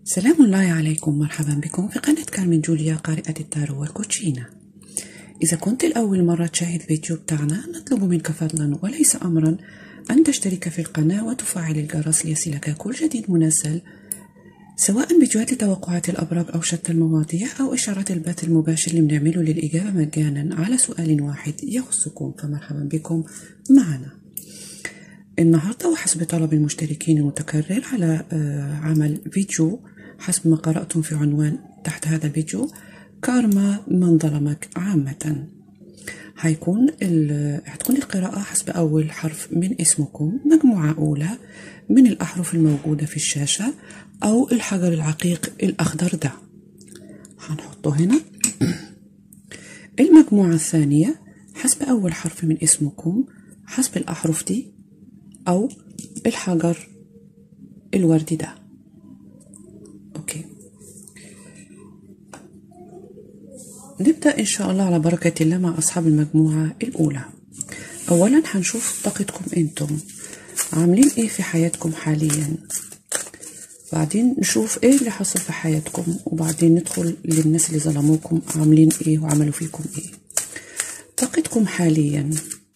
سلام الله عليكم مرحبا بكم في قناة كارمن جوليا قارئة التارو والكوتشينا إذا كنت الأول مرة تشاهد فيديو بتاعنا نطلب منك فضلا وليس أمرا أن تشترك في القناة وتفعل الجرس ليصلك كل جديد منزل سواء فيديوهات توقعات الأبراج أو شتى المواضيع أو إشارات البث المباشر اللي بنعمله للإجابة مجانا على سؤال واحد يخصكم فمرحبا بكم معنا النهاردة وحسب طلب المشتركين المتكرر على آه، عمل فيديو حسب ما قرأتم في عنوان تحت هذا الفيديو كارما من ظلمك عامة هيكون ال- هتكون القراءة حسب أول حرف من اسمكم مجموعة أولى من الأحرف الموجودة في الشاشة أو الحجر العقيق الأخضر ده هنحطه هنا المجموعة الثانية حسب أول حرف من اسمكم حسب الأحرف دي أو الحجر الوردي ده أوكي نبدأ إن شاء الله على بركة الله مع أصحاب المجموعة الأولى أولا هنشوف طاقتكم أنتم عاملين إيه في حياتكم حاليا بعدين نشوف إيه اللي حصل في حياتكم وبعدين ندخل للناس اللي ظلموكم عاملين إيه وعملوا فيكم إيه طاقتكم حاليا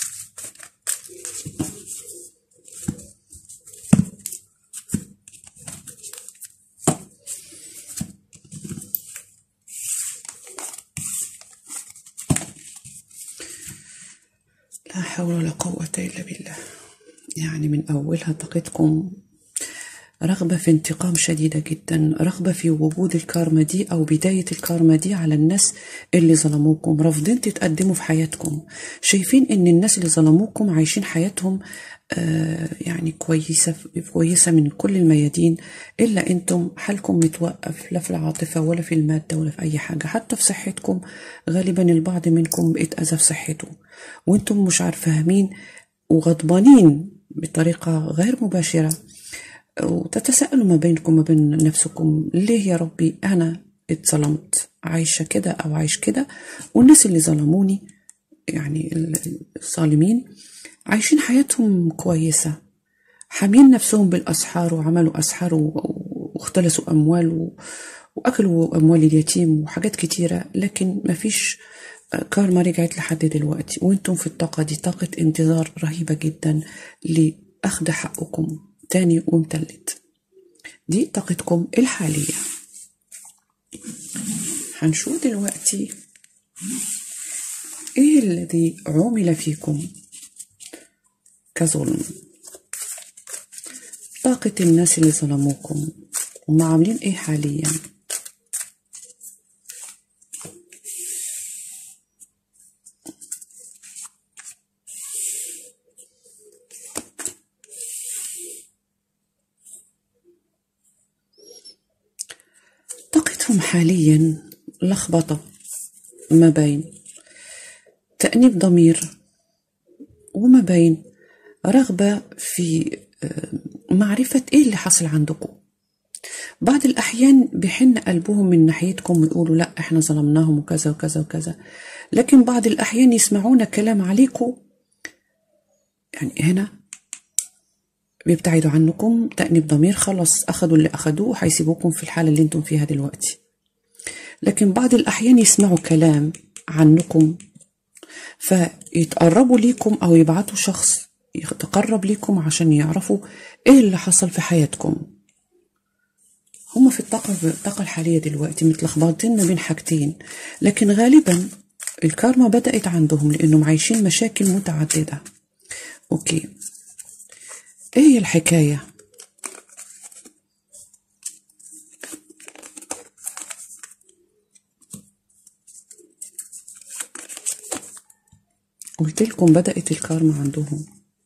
لا حول ولا قوة إلا بالله يعني من أولها طاقتكم رغبة في انتقام شديدة جدا رغبة في وجود الكارما دي أو بداية الكارما دي على الناس اللي ظلموكم رافضين تتقدموا في حياتكم شايفين إن الناس اللي ظلموكم عايشين حياتهم آه يعني كويسة كويسة من كل الميادين إلا أنتم حالكم متوقف لا في العاطفة ولا في المادة ولا في أي حاجة حتى في صحتكم غالبا البعض منكم بيتأذى في صحته وأنتم مش عارف فاهمين وغضبانين بطريقة غير مباشرة وتتساءلوا ما بينكم وما بين نفسكم ليه يا ربي أنا اتظلمت عايشة كده أو عايش كده والناس اللي ظلموني يعني ال- الظالمين عايشين حياتهم كويسة حامين نفسهم بالأسحار وعملوا أسحار و- واختلسوا أموال و- وأكلوا أموال اليتيم وحاجات كتيرة لكن مفيش كارما رجعت لحد دلوقتي وانتم في الطاقة دي طاقة انتظار رهيبة جدا لأخذ حقكم تاني ومتلت دي طاقتكم الحالية هنشوف دلوقتي ايه الذي عمل فيكم كظلم طاقة الناس اللي ظلموكم هم عاملين ايه حاليا طاقتهم حاليا لخبطة ما بين تأنيب ضمير وما بين رغبة في آه، معرفة إيه اللي حصل عندكم بعض الأحيان بيحن قلبهم من ناحيتكم ويقولوا لا إحنا ظلمناهم وكذا وكذا وكذا لكن بعض الأحيان يسمعون كلام عليكم يعني هنا بيبتعدوا عنكم تأنيب ضمير خلاص أخدوا اللي أخدوه هيسيبوكم في الحالة اللي انتم فيها دلوقتي لكن بعض الأحيان يسمعوا كلام عنكم فيتقربوا ليكم أو يبعتوا شخص يتقرب ليكم عشان يعرفوا إيه اللي حصل في حياتكم هم في الطاقة الطاقة الحالية دلوقتي متلخبطين ما بين حاجتين لكن غالبا الكارما بدأت عندهم لأنهم عايشين مشاكل متعددة أوكي إيه هي الحكاية قلت لكم بدأت الكارما عندهم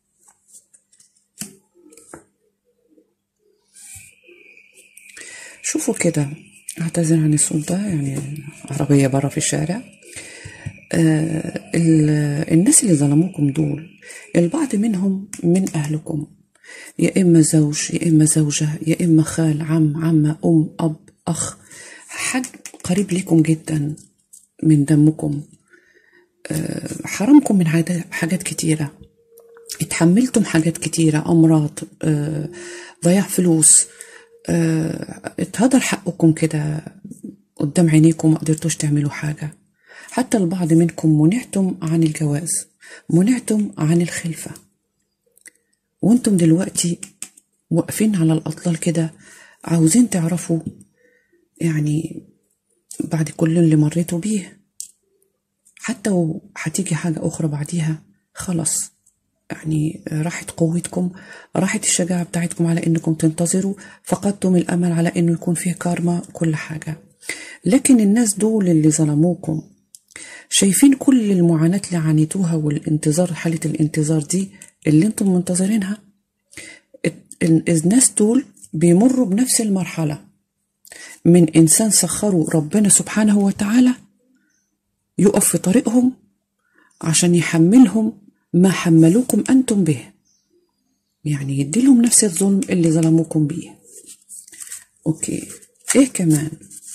شوفوا كده اعتذر عن الصوت ده يعني عربية برا في الشارع آه ال- الناس اللي ظلموكم دول البعض منهم من أهلكم يا إما زوج يا إما زوجة يا إما خال عم عمة أم أب أخ حد قريب لكم جدا من دمكم آه، حرمكم من عاد- حاجات كتيرة اتحملتم حاجات كتيرة أمراض آه، ضياع فلوس آه، اتهدر حقكم كده قدام عينيكم ما قدرتوش تعملوا حاجة حتى البعض منكم منعتم عن الجواز منعتم عن الخلفة وانتم دلوقتي واقفين على الأطلال كده عاوزين تعرفوا يعني بعد كل اللي مريتوا بيه حتى وهتيجي حاجة أخرى بعديها خلاص يعني راحت قوتكم راحت الشجاعة بتاعتكم على إنكم تنتظروا فقدتم الأمل على إنه يكون فيه كارما كل حاجة لكن الناس دول اللي ظلموكم شايفين كل المعاناة اللي عانيتوها والانتظار حالة الانتظار دي اللي انتم منتظرينها الناس دول بيمروا بنفس المرحلة من إنسان سخروا ربنا سبحانه وتعالى يقف في طريقهم عشان يحملهم ما حملوكم أنتم به يعني يديلهم نفس الظلم اللي ظلموكم بيه أوكي إيه كمان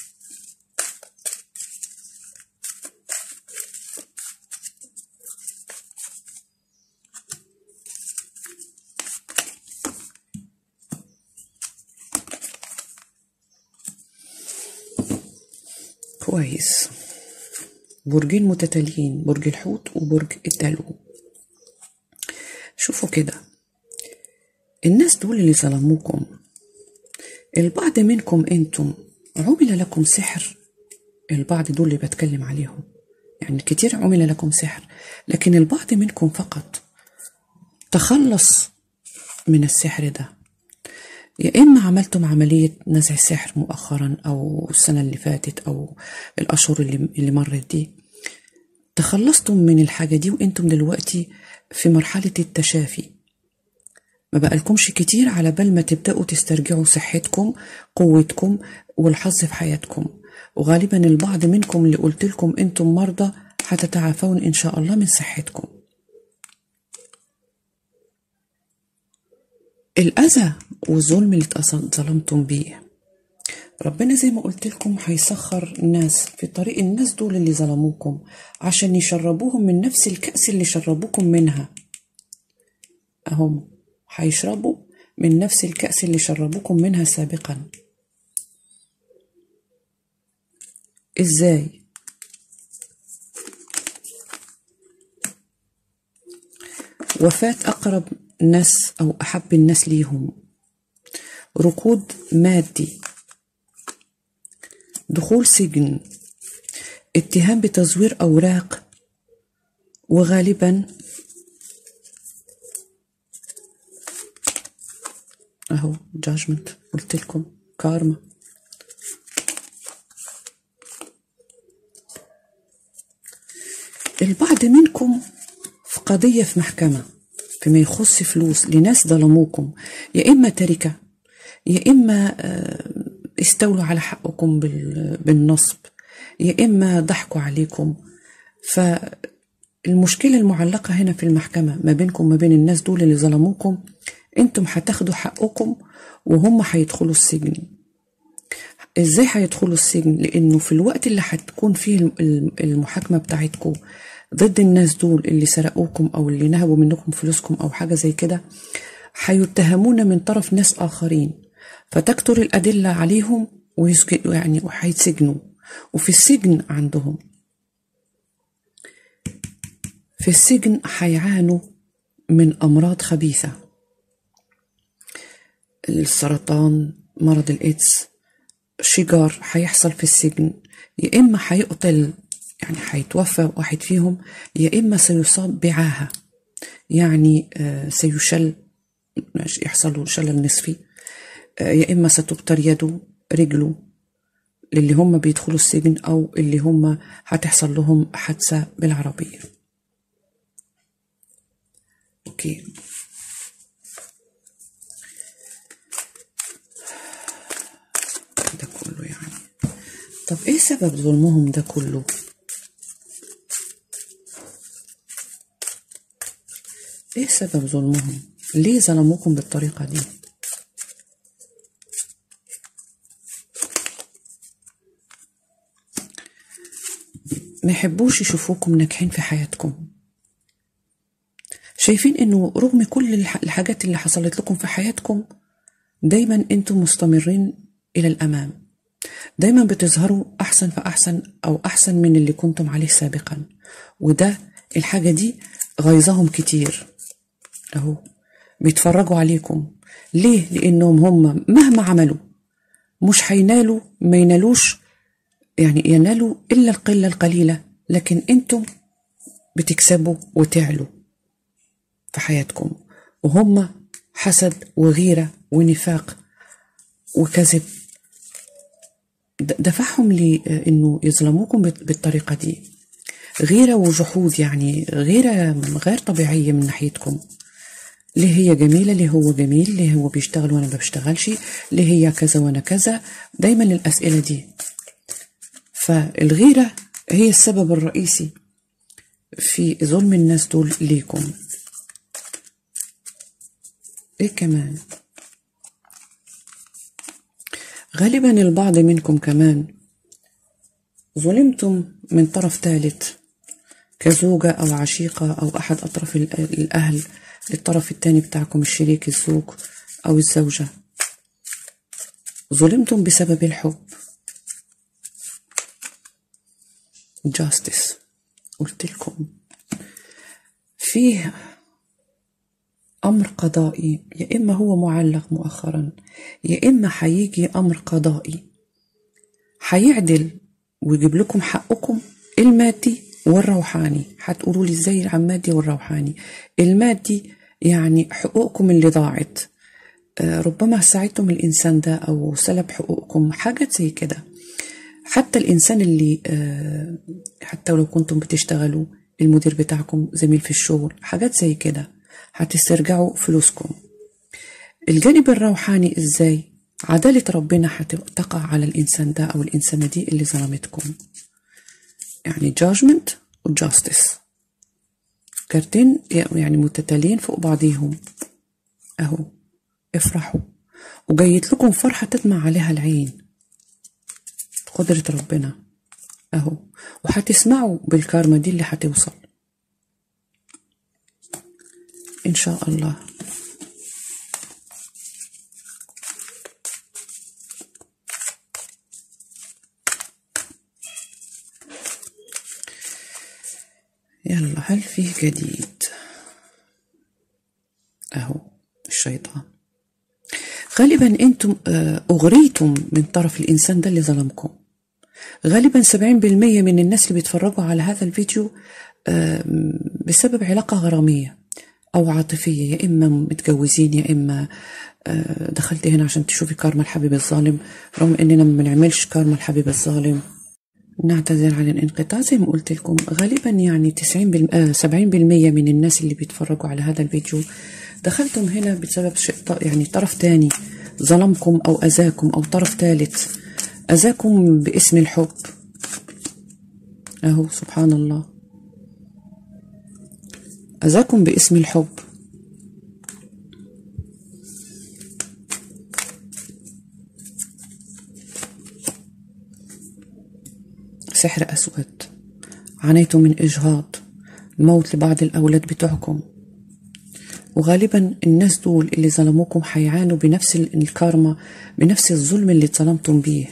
كويس برجين متتاليين برج الحوت وبرج الدلو شوفوا كده الناس دول اللي ظلموكم البعض منكم انتم عمل لكم سحر البعض دول اللي بتكلم عليهم يعني كتير عمل لكم سحر لكن البعض منكم فقط تخلص من السحر ده يا إما عملتم عملية نزع السحر مؤخرا أو السنة اللي فاتت أو الأشهر اللي, اللي مرت دي تخلصتم من الحاجة دي وانتم دلوقتي في مرحلة التشافي ما بقالكمش كتير على بال ما تبدأوا تسترجعوا صحتكم قوتكم والحظ في حياتكم وغالبا البعض منكم اللي قلت لكم انتم مرضى هتتعافون ان شاء الله من صحتكم الأذى والظلم اللي ظلمتم بيه ربنا زي ما قلت لكم هيسخر ناس في طريق الناس دول اللي ظلموكم عشان يشربوهم من نفس الكأس اللي شربوكم منها أهم هيشربوا من نفس الكأس اللي شربوكم منها سابقا ازاي وفاة أقرب ناس أو أحب الناس ليهم ركود مادي دخول سجن اتهام بتزوير أوراق وغالبا أهو جاجمنت قلت لكم كارما البعض منكم في قضية في محكمة فيما يخص فلوس لناس ظلموكم يا إما تركة يا إما استولوا على حقكم بالنصب يا إما ضحكوا عليكم فالمشكلة المعلقة هنا في المحكمة ما بينكم وما بين الناس دول اللي ظلموكم انتم هتاخدوا حقكم وهم هيدخلوا السجن ازاي هيدخلوا السجن لانه في الوقت اللي هتكون فيه المحاكمه بتاعتكم ضد الناس دول اللي سرقوكم او اللي نهبوا منكم فلوسكم او حاجه زي كده هيتهمون من طرف ناس اخرين فتكتر الادله عليهم ويسجن يعني وهيتسجنوا وفي السجن عندهم في السجن هيعانوا من امراض خبيثه السرطان مرض الايدز شجار هيحصل في السجن يا اما هيقتل يعني هيتوفى واحد فيهم يا اما سيصاب بعاهه يعني سيشل يحصل له شلل نصفي يا اما ستبتر يده رجله للي هم بيدخلوا السجن او اللي هم هتحصل لهم حادثه بالعربيه اوكي ده كله يعني طب ايه سبب ظلمهم ده كله ايه سبب ظلمهم ليه ظلموكم بالطريقة دي ما يحبوش يشوفوكم ناجحين في حياتكم شايفين انه رغم كل الحاجات اللي حصلت لكم في حياتكم دايما انتم مستمرين الى الامام دايما بتظهروا احسن فاحسن او احسن من اللي كنتم عليه سابقا وده الحاجة دي غيظهم كتير اهو بيتفرجوا عليكم ليه لانهم هم مهما عملوا مش هينالوا ما ينالوش يعني ينالوا الا القله القليله لكن انتم بتكسبوا وتعلوا في حياتكم وهم حسد وغيره ونفاق وكذب دفعهم لانه يظلموكم بالطريقه دي غيره وجحود يعني غيره غير طبيعيه من ناحيتكم ليه هي جميلة ليه هو جميل ليه هو بيشتغل وأنا ما بشتغلش ليه هي كذا وأنا كذا دايما الأسئلة دي فالغيرة هي السبب الرئيسي في ظلم الناس دول ليكم ايه كمان غالبا البعض منكم كمان ظلمتم من طرف ثالث كزوجة أو عشيقة أو أحد أطراف الأهل للطرف الثاني بتاعكم الشريك الزوج أو الزوجة ظلمتم بسبب الحب جاستس قلت لكم فيه أمر قضائي يا إما هو معلق مؤخرا يا إما هيجي أمر قضائي هيعدل ويجيب لكم حقكم المادي والروحاني هتقولوا لي ازاي عن المادي والروحاني المادي يعني حقوقكم اللي ضاعت ربما ساعدتم الإنسان ده أو سلب حقوقكم حاجات زي كده حتى الإنسان اللي حتى لو كنتم بتشتغلوا المدير بتاعكم زميل في الشغل حاجات زي كده هتسترجعوا فلوسكم الجانب الروحاني إزاي عدالة ربنا هتقع على الإنسان ده أو الإنسانة دي اللي ظلمتكم يعني judgment و justice كارتين يعني متتاليين فوق بعضيهم اهو افرحوا وجيت لكم فرحة تدمع عليها العين قدرة ربنا اهو وهتسمعوا بالكارما دي اللي هتوصل ان شاء الله يلا هل فيه جديد اهو الشيطان غالبا انتم اغريتم من طرف الانسان ده اللي ظلمكم غالبا 70% من الناس اللي بيتفرجوا على هذا الفيديو بسبب علاقة غرامية أو عاطفية يا إما متجوزين يا إما دخلت هنا عشان تشوفي كارما الحبيب الظالم رغم إننا ما بنعملش كارما الحبيب الظالم نعتذر عن الانقطاع زي ما قلت لكم غالبا يعني 90 بال... آه 70% من الناس اللي بيتفرجوا على هذا الفيديو دخلتم هنا بسبب شيء يعني طرف تاني ظلمكم أو أذاكم أو طرف ثالث أذاكم باسم الحب أهو سبحان الله أذاكم باسم الحب سحر أسود عانيتم من إجهاض موت لبعض الأولاد بتوعكم وغالبا الناس دول اللي ظلموكم حيعانوا بنفس الكارما بنفس الظلم اللي اتظلمتم بيه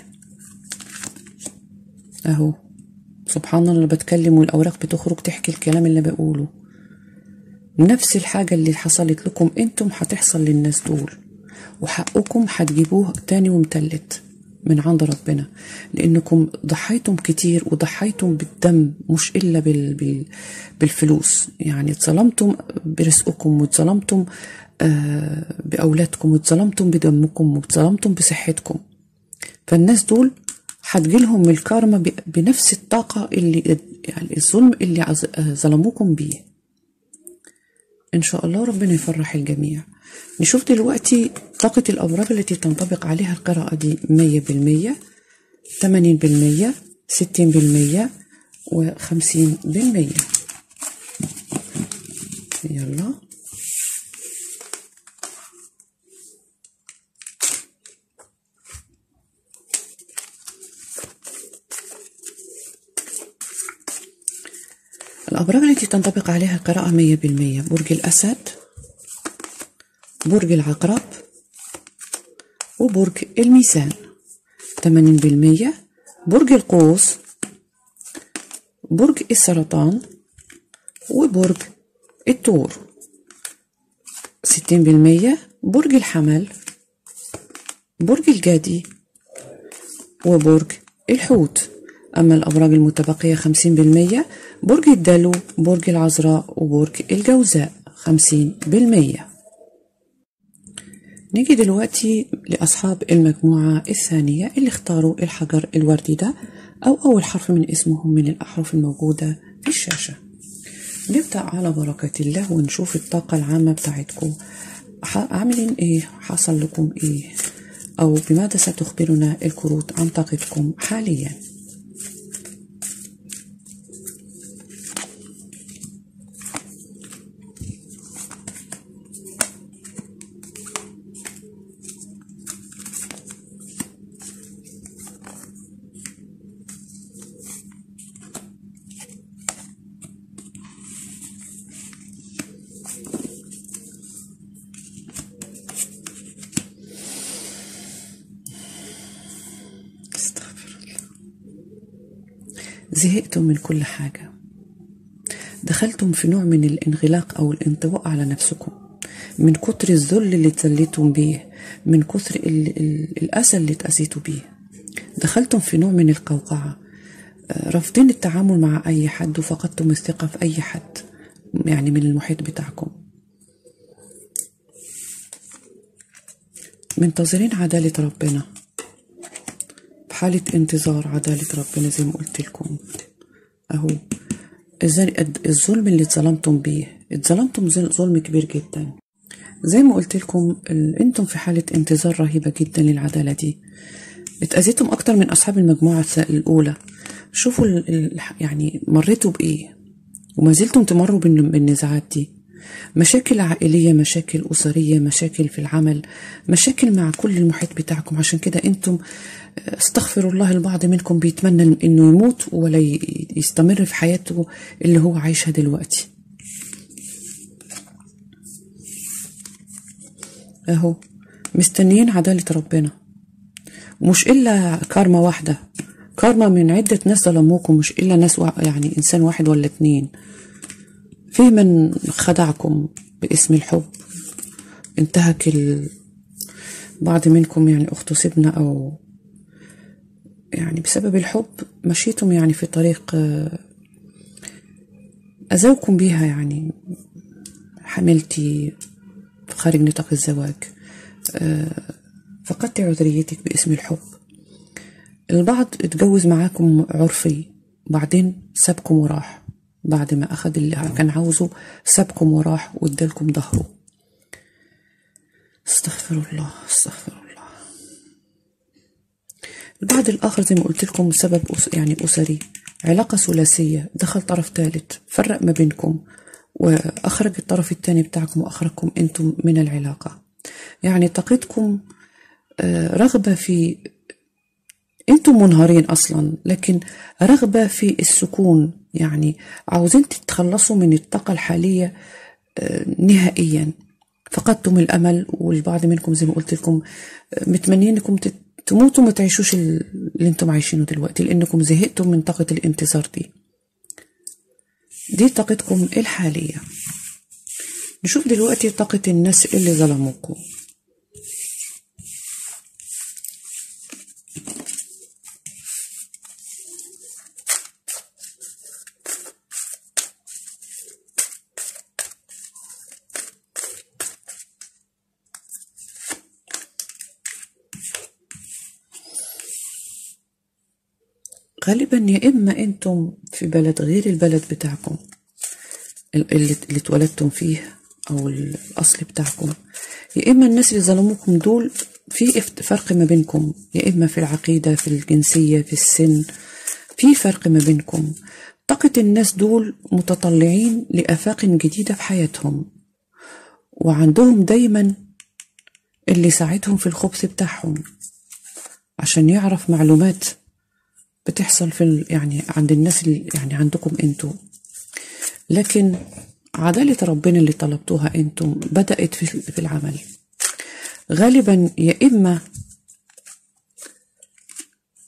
اهو سبحان الله بتكلم والاوراق بتخرج تحكي الكلام اللي بقوله نفس الحاجة اللي حصلت لكم انتم هتحصل للناس دول وحقكم هتجيبوه تاني ومتلت من عند ربنا لانكم ضحيتم كتير وضحيتم بالدم مش الا بال بال بالفلوس يعني اتظلمتم برزقكم واتظلمتم آه باولادكم واتظلمتم بدمكم واتظلمتم بصحتكم فالناس دول هتجيلهم من الكارما بنفس الطاقة اللي يعني الظلم اللي ظلموكم بيه إن شاء الله ربنا يفرح الجميع نشوف دلوقتي طاقة الأبراج التي تنطبق عليها القراءة دي مية بالمية تمانين بالمية ستين بالمية وخمسين بالمية يلا الأبراج التي تنطبق عليها القراءة مية بالمية برج الأسد برج العقرب وبرج الميزان 80% برج القوس برج السرطان وبرج الثور 60% برج الحمل برج الجدي وبرج الحوت أما الأبراج المتبقية 50% برج الدلو برج العذراء وبرج الجوزاء 50% نيجي دلوقتي لأصحاب المجموعة الثانية اللي اختاروا الحجر الوردي ده أو أول حرف من اسمهم من الأحرف الموجودة في الشاشة نبدأ على بركة الله ونشوف الطاقة العامة بتاعتكم عاملين ايه حصل لكم ايه أو بماذا ستخبرنا الكروت عن طاقتكم حالياً استغفر الله زهقتم من كل حاجة دخلتم في نوع من الانغلاق أو الانطواء على نفسكم من كتر الذل اللي اتذليتم بيه من كتر ال ال الأسى اللي اتأذيتوا بيه دخلتم في نوع من القوقعة آه، رافضين التعامل مع أي حد وفقدتم الثقة في أي حد يعني من المحيط بتاعكم منتظرين عدالة ربنا بحالة انتظار عدالة ربنا زي ما قلت لكم أهو إزاي- الظلم اللي اتظلمتم بيه اتظلمتم ظل- ظلم كبير جدا زي ما قلت لكم ال- انتم في حالة انتظار رهيبة جدا للعدالة دي اتأذيتم أكتر من أصحاب المجموعة الس- الأولى شوفوا ال- ال- يعني مريتوا بإيه وما زلتم تمروا بالن- بالنزاعات دي مشاكل عائلية مشاكل أسرية مشاكل في العمل مشاكل مع كل المحيط بتاعكم عشان كده أنتم استغفر الله البعض منكم بيتمنى إنه يموت ولا ي- يستمر في حياته اللي هو عايشها دلوقتي أهو مستنيين عدالة ربنا ومش إلا كارما واحدة كارما من عدة ناس ظلموكم مش إلا ناس وا- يعني إنسان واحد ولا اتنين في من خدعكم باسم الحب انتهك ال... بعض منكم يعني اغتصبنا أو يعني بسبب الحب مشيتم يعني في طريق آه، أذوكم بيها يعني حملتي خارج نطاق الزواج آه، فقدت عذريتك باسم الحب البعض اتجوز معاكم عرفي بعدين سابكم وراح بعد ما أخد اللي كان عاوزه سابكم وراح وادالكم ظهره استغفر الله استغفر الله البعض الآخر زي ما قلت لكم سبب أس يعني أسري علاقة ثلاثية دخل طرف ثالث فرق ما بينكم وأخرج الطرف الثاني بتاعكم وأخرجكم أنتم من العلاقة يعني طاقتكم آه، رغبة في انتم منهارين اصلا لكن رغبه في السكون يعني عاوزين تتخلصوا من الطاقه الحاليه آه، نهائيا فقدتم الامل والبعض منكم زي ما قلت لكم آه، متمنين انكم تت- تموتوا ما تعيشوش ال- اللي انتم عايشينه دلوقتي لانكم زهقتم من طاقه الانتظار دي دي طاقتكم الحاليه نشوف دلوقتي طاقه الناس اللي ظلموكم غالبا يا اما انتم في بلد غير البلد بتاعكم ال- اللي اللي اتولدتم فيه او الاصل بتاعكم يا اما الناس اللي ظلموكم دول في افت- فرق ما بينكم يا اما في العقيده في الجنسيه في السن في فرق ما بينكم طاقه الناس دول متطلعين لافاق جديده في حياتهم وعندهم دايما اللي يساعدهم في الخبث بتاعهم عشان يعرف معلومات بتحصل في ال- يعني عند الناس اللي يعني عندكم انتوا لكن عدالة ربنا اللي طلبتوها انتم بدأت في في العمل غالبا يا إما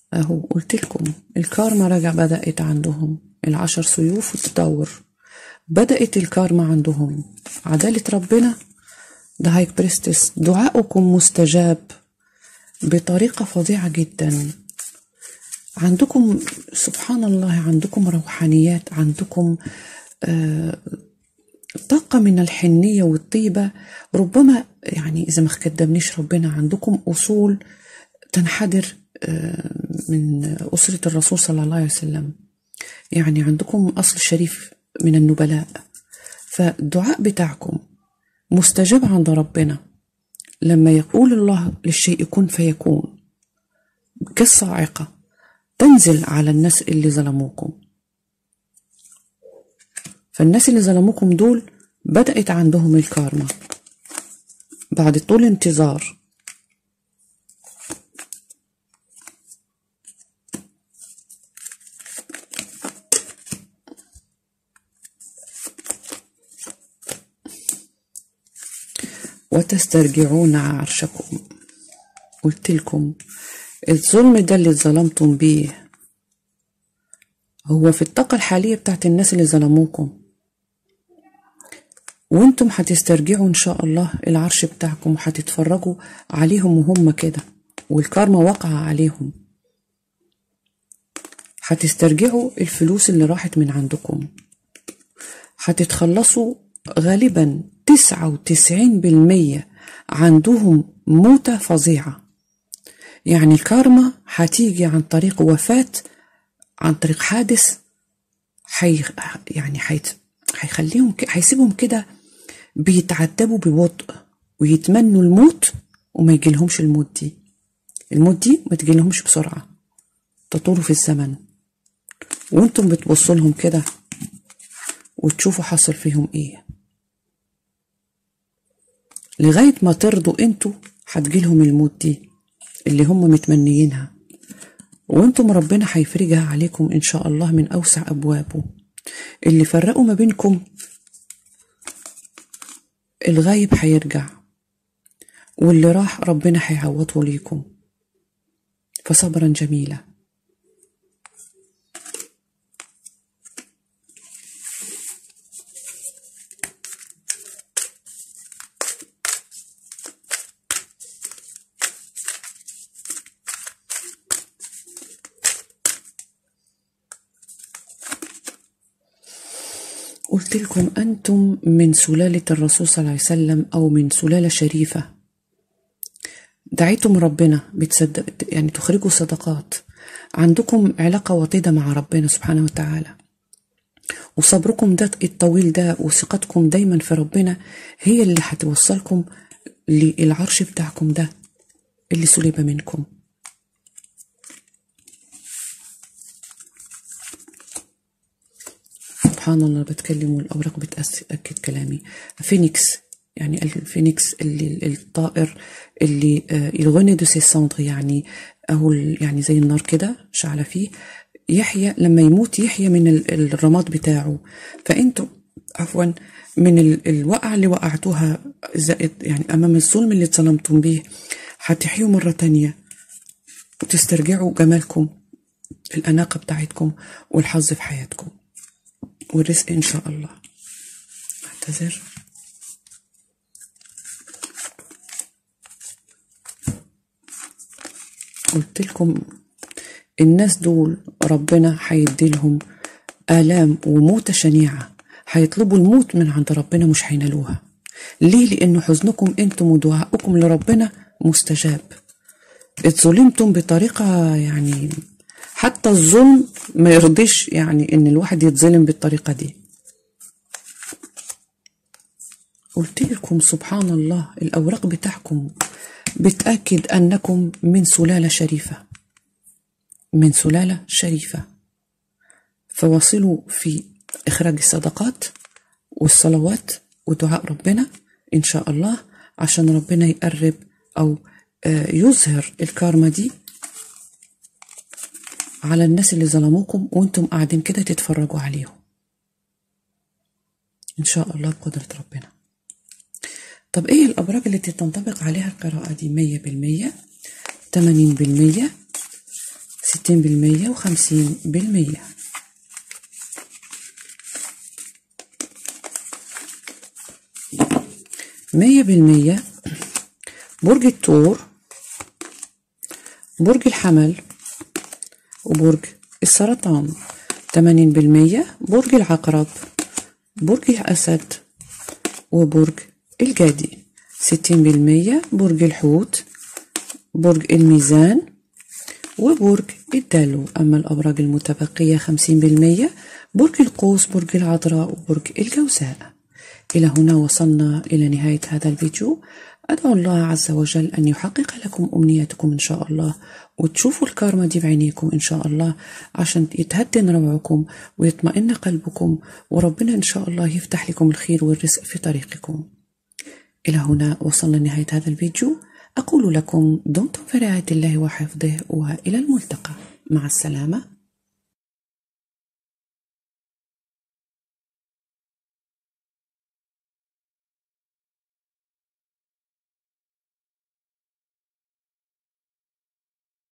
اهو قلت لكم الكارما رجع بدأت عندهم العشر سيوف وتدور بدأت الكارما عندهم عدالة ربنا ده هايك بريستس دعاؤكم مستجاب بطريقة فظيعة جدا عندكم سبحان الله عندكم روحانيات عندكم آه طاقة من الحنية والطيبة ربما يعني إذا ما كدبنيش ربنا عندكم أصول تنحدر آه من أسرة الرسول صلى الله عليه وسلم يعني عندكم أصل شريف من النبلاء فالدعاء بتاعكم مستجاب عند ربنا لما يقول الله للشيء كن فيكون كالصاعقة تنزل على الناس اللي ظلموكم فالناس اللي ظلموكم دول بدأت عندهم الكارما بعد طول انتظار وتسترجعون عرشكم قلت لكم الظلم ده اللي اتظلمتم بيه هو في الطاقة الحالية بتاعت الناس اللي ظلموكم وانتم هتسترجعوا ان شاء الله العرش بتاعكم وهتتفرجوا عليهم وهم كده والكارما واقعة عليهم هتسترجعوا الفلوس اللي راحت من عندكم هتتخلصوا غالبا تسعة وتسعين بالمية عندهم موتة فظيعة يعني الكارما هتيجي عن طريق وفاة عن طريق حادث حي يعني حيت هيخليهم هيسيبهم كده بيتعذبوا ببطء ويتمنوا الموت وما يجيلهمش الموت دي الموت دي ما تجيلهمش بسرعة تطولوا في الزمن وانتم بتبصوا لهم كده وتشوفوا حصل فيهم ايه لغاية ما ترضوا انتوا هتجيلهم الموت دي اللي هم متمنيينها وانتم ربنا هيفرجها عليكم ان شاء الله من اوسع ابوابه اللي فرقوا ما بينكم الغايب هيرجع واللي راح ربنا هيعوضه ليكم فصبرا جميلا قلت لكم أنتم من سلالة الرسول صلى الله عليه وسلم أو من سلالة شريفة دعيتم ربنا بتصدق يعني تخرجوا صدقات عندكم علاقة وطيدة مع ربنا سبحانه وتعالى وصبركم ده الطويل ده وثقتكم دايما في ربنا هي اللي هتوصلكم للعرش بتاعكم ده اللي سلب منكم سبحان الله بتكلم والأوراق بتأكد كلامي فينيكس يعني الفينيكس اللي الطائر اللي الغني دو سي سونتر يعني أو يعني زي النار كده شعلة فيه يحيى لما يموت يحيى من الرماد بتاعه فأنتوا عفوا من الوقعة اللي وقعتوها زائد يعني أمام الظلم اللي اتظلمتم بيه هتحيوا مرة تانية وتسترجعوا جمالكم الأناقة بتاعتكم والحظ في حياتكم والرزق إن شاء الله أعتذر قلت لكم الناس دول ربنا هيديلهم آلام وموتة شنيعة هيطلبوا الموت من عند ربنا مش هينالوها ليه لأن حزنكم أنتم ودعائكم لربنا مستجاب اتظلمتم بطريقة يعني حتى الظلم ما يرضيش يعني ان الواحد يتظلم بالطريقة دي قلت لكم سبحان الله الأوراق بتاعكم بتأكد أنكم من سلالة شريفة من سلالة شريفة فواصلوا في إخراج الصدقات والصلوات ودعاء ربنا إن شاء الله عشان ربنا يقرب أو يظهر الكارما دي على الناس اللي ظلموكم وانتم قاعدين كده تتفرجوا عليهم ان شاء الله بقدرة ربنا طب ايه الابراج اللي تنطبق عليها القراءة دي مية بالمية تمانين بالمية ستين بالمية وخمسين بالمية مية بالمية برج الثور برج الحمل وبرج السرطان تمانين بالمية برج العقرب برج الأسد وبرج الجدي ستين بالمية برج الحوت برج الميزان وبرج الدلو أما الأبراج المتبقية خمسين بالمية برج القوس برج العذراء وبرج الجوزاء إلى هنا وصلنا إلى نهاية هذا الفيديو أدعو الله عز وجل أن يحقق لكم أمنياتكم إن شاء الله وتشوفوا الكارما دي بعينيكم إن شاء الله عشان يتهدن روعكم ويطمئن قلبكم وربنا إن شاء الله يفتح لكم الخير والرزق في طريقكم إلى هنا وصلنا لنهاية هذا الفيديو أقول لكم دمتم في رعاية الله وحفظه وإلى الملتقى مع السلامة